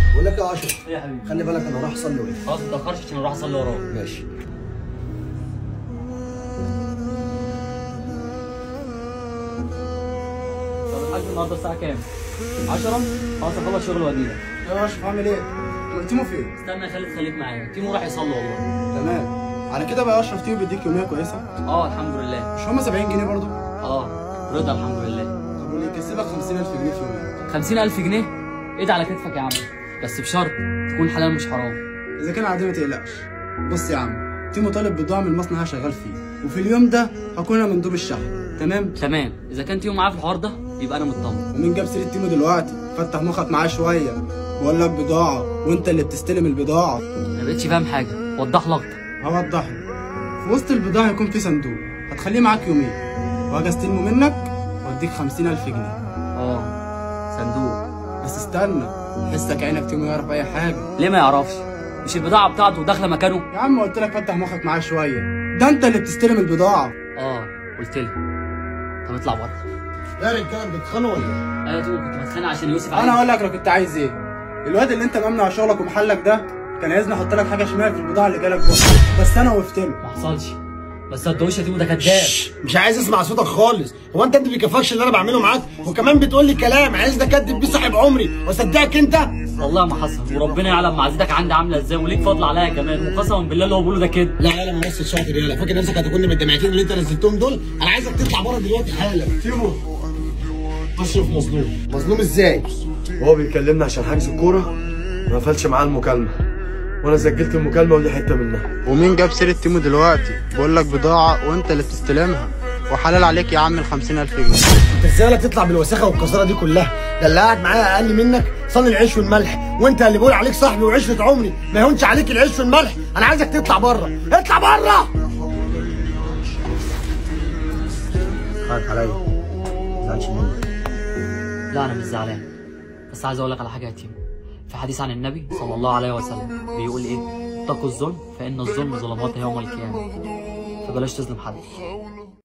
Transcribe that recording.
بقول لك يا اشرف ايه يا حبيبي خلي بالك انا راح اصلي واجي خلاص ما تاخرش عشان اروح اصلي وراك ماشي طب الحاج النهارده الساعه كام 10 خلاص اخلص شغل واجيلك يا اشرف عامل ايه؟ امال تيمو فين؟ استنى يا خالد خليك معايا تيمو راح يصلي والله تمام على كده بقى يا اشرف تيمو بيديك يوميه كويسه اه الحمد لله مش هما 70 جنيه برضه؟ اه رضا الحمد لله طب واللي يكسبك 50000 جنيه في يومين 50000 جنيه ايد على كتفك يا عم بس بشرط تكون حلال مش حرام اذا كان عادي ما تقلقش بص يا عم تيمو طالب بضاعه من المصنع اللي شغال فيه وفي اليوم ده هكون انا مندوب الشحن تمام؟ تمام اذا كان تيمو معايا في الحوار ده يبقى انا مطمن ومين جاب سيره تيمو دلوقتي؟ فتح مخك معاه شويه بقول لك بضاعه وانت اللي بتستلم البضاعه ما بقتش فاهم حاجه وضح لي اكتر هوضح لك في وسط البضاعه هيكون في صندوق هتخليه معاك يومين وهاجي استلمه منك واديك 50000 جنيه اه صندوق بس استنى حسك عينك تيمو يعرف اي حاجه ليه ما يعرفش مش البضاعه بتاعته داخله مكانه يا عم قلت لك فتح مخك معاه شويه ده انت اللي بتستلم البضاعه اه قلت لي طب اطلع بره يا رجاله بتتخانقوا ولا ايه؟ ايوه تقول كنت بتخانق عشان يوسف انا عليك هقول لك لو كنت عايز ايه الواد اللي انت ممنوع شغلك ومحلك ده كان عايزني احط لك حاجه شمال في البضاعه اللي جالك بكره بس انا وقفت له ما حصلش بس صدقوش يا تيمو ده كداب مش عايز اسمع صوتك خالص هو انت انت بيكفكش اللي انا بعمله معاك وكمان بتقول لي كلام عايز ده اكدب بيه صاحب عمري واصدقك انت والله ما حصل وربنا يعلم معزتك عندي عامله ازاي وليك فضل عليا كمان وقسما بالله اللي هو بيقوله ده كده لا يالا ممثل شاطر يالا فاكر نفسك هتكون من الدمعتين اللي انت نزلتهم دول انا عايزك تطلع بره دلوقتي حالا تيمو اشرف مظلوم مظلوم ازاي وهو بيكلمنا عشان حجز الكورة ما قفلش معاه المكالمة وانا سجلت المكالمة ودي حتة منها ومين جاب سيرة تيمو دلوقتي بقول لك بضاعة وانت اللي بتستلمها وحلال عليك يا عم ال 50000 جنيه انت ازاي تطلع بالوساخه والقذاره دي كلها ده اللي قاعد معايا اقل منك صني العيش والملح وانت اللي بقول عليك صاحبي وعشره عمري ما يهونش عليك العيش والملح انا عايزك تطلع بره اطلع بره خدت عليا ما تزعلش مني لا انا مش زعلان بس عايز اقول لك على حاجه يا تيمو في حديث عن النبي صلى الله عليه وسلم بيقول ايه اتقوا الظلم فان الظلم ظلمات يوم القيامه فبلاش تظلم حد